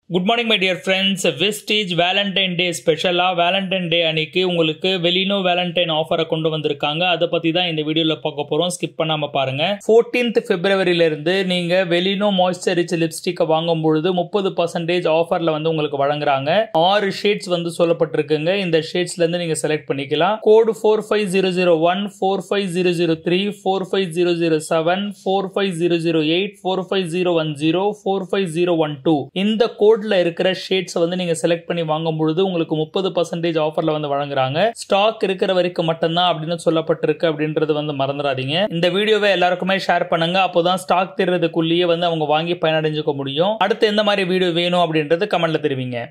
good morning my dear friends வெஸ்டேஜ் Valentine day ஸ்பெஷலாக Valentine டே அன்னைக்கு உங்களுக்கு வெளினோ வேலண்டைன் ஆஃபரை கொண்டு வந்திருக்காங்க அதை பற்றி தான் இந்த வீடியோவில் பார்க்க போகிறோம் ஸ்கிப் பண்ணாமல் பாருங்க ஃபோர்டீன்த் பிப்ரவரியிலிருந்து நீங்கள் வெளினோ மாய்ஸ்சரிச் லிப்ஸ்டிக்கை வாங்கும் பொழுது முப்பது பர்சன்டேஜ் ஆஃபரில் வந்து உங்களுக்கு வழங்குறாங்க ஆறு ஷேட்ஸ் வந்து சொல்லப்பட்டிருக்குங்க இந்த ஷேட்ஸ்லேருந்து நீங்கள் செலக்ட் பண்ணிக்கலாம் code four five zero zero one four five zero zero three four five zero zero seven four five zero zero eight four five zero one zero four five zero one two இந்த கோட்ல இருக்கிற shades வந்து நீங்க select பண்ணி வாங்கும் பொழுது உங்களுக்கு முப்பது பர்சன்டேஜ் ஆஃபர்ல வந்து வழங்குறாங்க ஸ்டாக் இருக்கிற வரைக்கும் மட்டும்தான் அப்படின்னு சொல்லப்பட்டிருக்கு அப்படின்றது வந்து மறந்துடாதீங்க இந்த வீடியோவை எல்லாருக்குமே ஷேர் பண்ணுங்க அப்போதான் ஸ்டாக் தீர்றதுக்குள்ளேயே வந்து அவங்க வாங்கி பயனடைஞ்சுக்க முடியும் அடுத்து எந்த மாதிரி வீடியோ வேணும் அப்படின்றது கமெண்ட்ல தெரிவிங்க